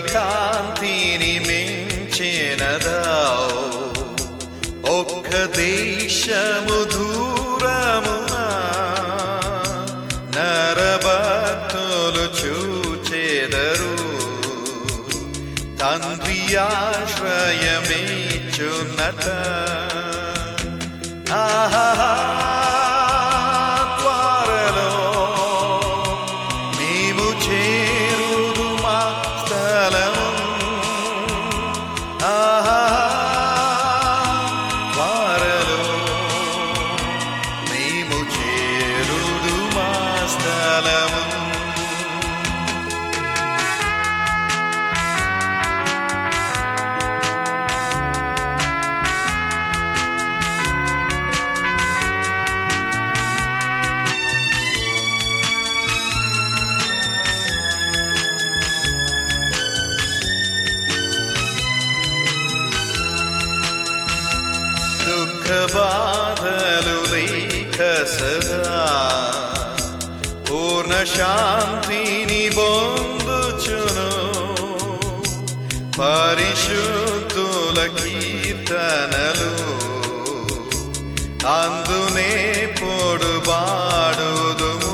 కాంతిని మించినదా ఒక్క దేశము దూరమున నరభక్తులు చూచెదరు తండ్రి ఆశ్రయమేచున్నత ఆహా త్వరలో మేము చేరుదు మా స్థలము ఆహా త్వరలో మేము చేరుదు మా స్థలము దుఃఖ బాధలు లేక సదా పూర్ణ శాంతిని పొందుచును పరిశుద్ధుల కీర్తనలు అందునే పొడుబాడుదుము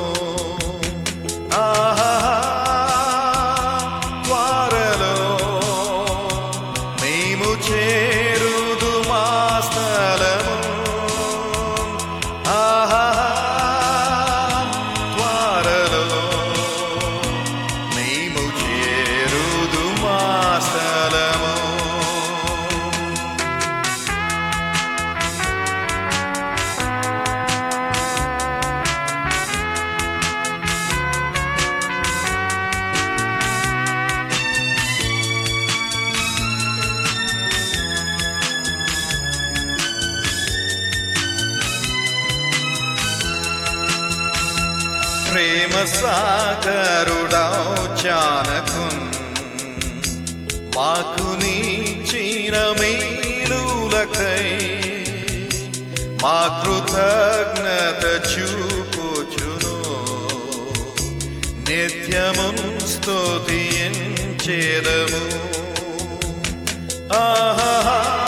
ఆహా త్వరలో మేము చేరుదు మా స్థలము ఆహా త్వరలో మేము చేరుదు మా స్థలము ప్రేమ సాగరుడావు చానకున్ మాకు నీచిన మేలులకై మా కృతజ్ఞత చూపుచును నిత్యమున్ స్తుతించేదము ఆహా